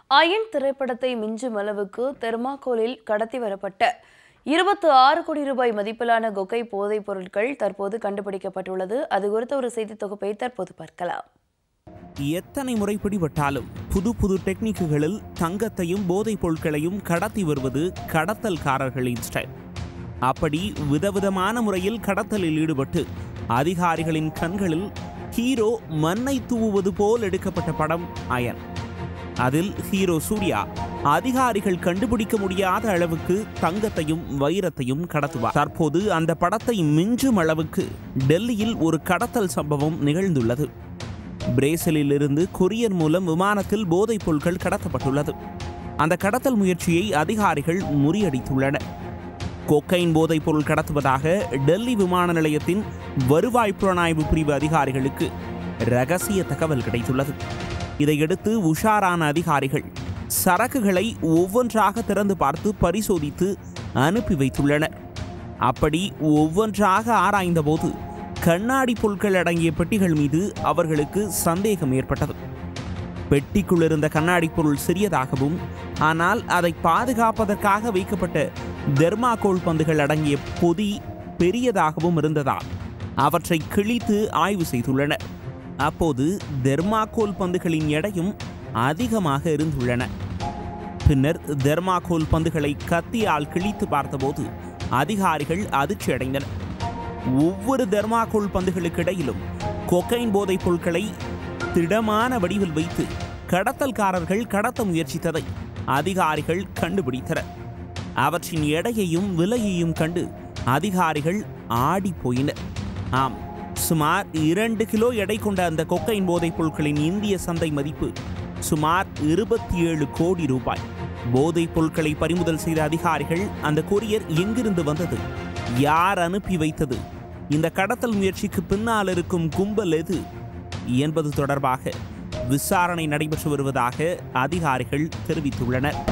iron திரைப்படத்தை மிஞ்சும் அளவுக்கு தெர்மாக்கோலில் கடத்தி வரப்பட்ட இருபத்து ஆறு கோடி ரூபாய் மதிப்பிலான கொக்கை போதைப் பொருட்கள் தற்போது கண்டுபிடிக்கப்பட்டுள்ளது அது குறித்த ஒரு செய்தி தொகுப்பை தற்போது பார்க்கலாம் எத்தனை முறை பிடிபட்டாலும் புது புது டெக்னிக்குகளில் தங்கத்தையும் போதைப் பொருட்களையும் கடத்தி வருவது கடத்தல்காரர்களின் ஸ்டைல் அப்படி விதவிதமான முறையில் கடத்தலில் ஈடுபட்டு அதிகாரிகளின் கண்களில் ஹீரோ மண்ணை தூவுவது போல் எடுக்கப்பட்ட படம் அயன் அதில் ஹீரோ சூர்யா அதிகாரிகள் கண்டுபிடிக்க முடியாத அளவுக்கு தங்கத்தையும் வைரத்தையும் கடத்துவார் தற்போது அந்த படத்தை மிஞ்சும் அளவுக்கு டெல்லியில் ஒரு கடத்தல் சம்பவம் நிகழ்ந்துள்ளது பிரேசிலில் இருந்து கொரியர் மூலம் விமானத்தில் போதைப் பொருட்கள் கடத்தப்பட்டுள்ளது அந்த கடத்தல் முயற்சியை அதிகாரிகள் முறியடித்துள்ளனர் கொக்கைன் போதைப் பொருள் கடத்துவதாக டெல்லி விமான நிலையத்தின் வருவாய் புலனாய்வு பிரிவு அதிகாரிகளுக்கு ரகசிய தகவல் கிடைத்துள்ளது இதையடுத்து உஷாரான அதிகாரிகள் சரக்குகளை ஒவ்வொன்றாக திறந்து பார்த்து பரிசோதித்து அனுப்பி வைத்துள்ளனர் அப்படி ஒவ்வொன்றாக ஆராய்ந்தபோது கண்ணாடி பொருட்கள் அடங்கிய பெட்டிகள் மீது அவர்களுக்கு சந்தேகம் ஏற்பட்டது பெட்டிக்குள் இருந்த கண்ணாடி பொருள் சிறியதாகவும் ஆனால் அதை பாதுகாப்பதற்காக வைக்கப்பட்ட தெர்மாகோல் பந்துகள் அடங்கிய பொதி பெரியதாகவும் இருந்ததால் அவற்றை கிழித்து ஆய்வு செய்துள்ளனர் அப்போது தெர்மாகோல் பந்துகளின் எடையும் அதிகமாக இருந்துள்ளன பின்னர் தெர்மாகோல் பந்துகளை கத்தியால் கிழித்து பார்த்தபோது அதிகாரிகள் அதிர்ச்சி அடைந்தனர் ஒவ்வொரு தெர்மாகோல் பந்துகளுக்கு இடையிலும் கொக்கைன் போதைப் பொருட்களை திடமான வடிவில் வைத்து கடத்தல்காரர்கள் கடத்த முயற்சித்ததை அதிகாரிகள் கண்டுபிடித்தனர் அவற்றின் எடையையும் விலையையும் கண்டு அதிகாரிகள் ஆடி போயினர் ஆம் சுமார் இரண்டு கிலோ எடை கொண்ட அந்த கொக்கைன் போதைப் பொருட்களின் இந்திய சந்தை மதிப்பு சுமார் இருபத்தி ஏழு கோடி ரூபாய் போதைப் பொருட்களை பறிமுதல் செய்த அதிகாரிகள் அந்த கொரியர் எங்கிருந்து வந்தது யார் அனுப்பி வைத்தது இந்த கடத்தல் முயற்சிக்கு பின்னால் இருக்கும் கும்பல் எது என்பது தொடர்பாக விசாரணை நடைபெற்று வருவதாக அதிகாரிகள் தெரிவித்துள்ளனர்